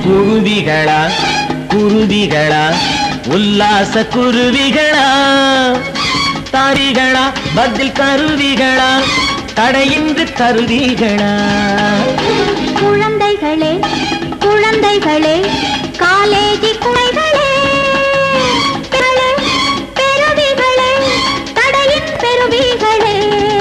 குருவிகளா குருவிகளா உல்லாச குருவிகளா தாரிகளா பதில் கருவிகளா தடையின்றி கருவிகளா குழந்தைகளே குழந்தைகளே காலேஜி குழைகளே பெருளே, பெருவிகளே தடையின் பெருவிகளே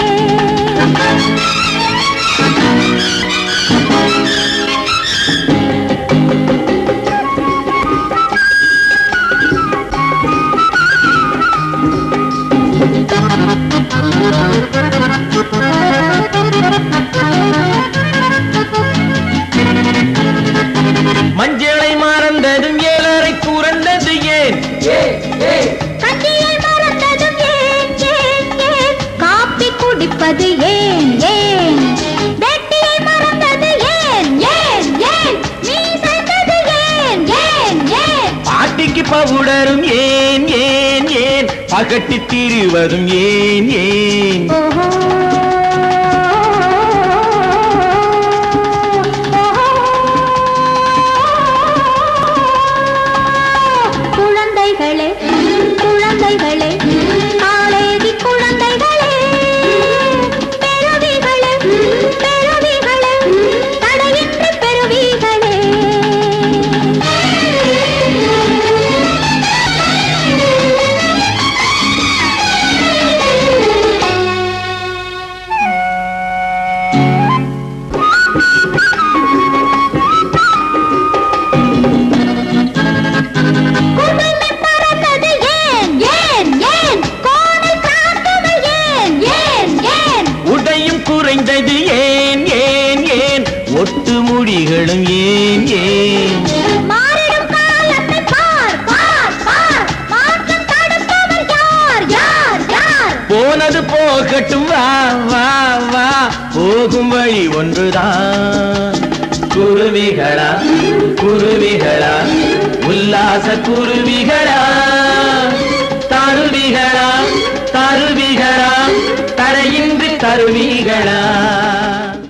மஞ்சளை மறந்ததும் ஏழரை புரண்டது ஏன் கஞ்சியை மறந்ததும் ஏன் ஏன் ஏன் காப்பி குடிப்பது ஏன் ஏன் வெட்டியை மறந்தது ஏன் ஏன் ஏன் மீசைந்தது ஏன் ஏன் ஏன் பாட்டிக்கு பவுடரும் ஏன் ஏன் ஏன் பகட்டி திரிவதும் ஏன் ஏன் ஓஹோ குழந்தைகளே குழந்தைகளே காலேஜி குழந்தைகளே பெருவிகளே பெருவிகளே தடையின்றி பெருவிகளே குடுமி பறந்தது ஏன் ஏன் ஏன் கோடை காத்தது ஏன் ஏன் ஏன் உடையும் குறைந்தது ஏன் ஏன் ஏன் ஒட்டு முடிகளும் ஏன் ஏன் மாறிடும் காலத்தை பார் பார் பார் மாற்றம் தடுப்பவர் யார் யார் யார் போனது போகட்டும் வா வா வா போகும் வழி ஒன்றுதான் குருவிகளா குருவிகளா உல்லாச குருவிகளா தருவிகளா தருவிகளா தடையின்றி தருவி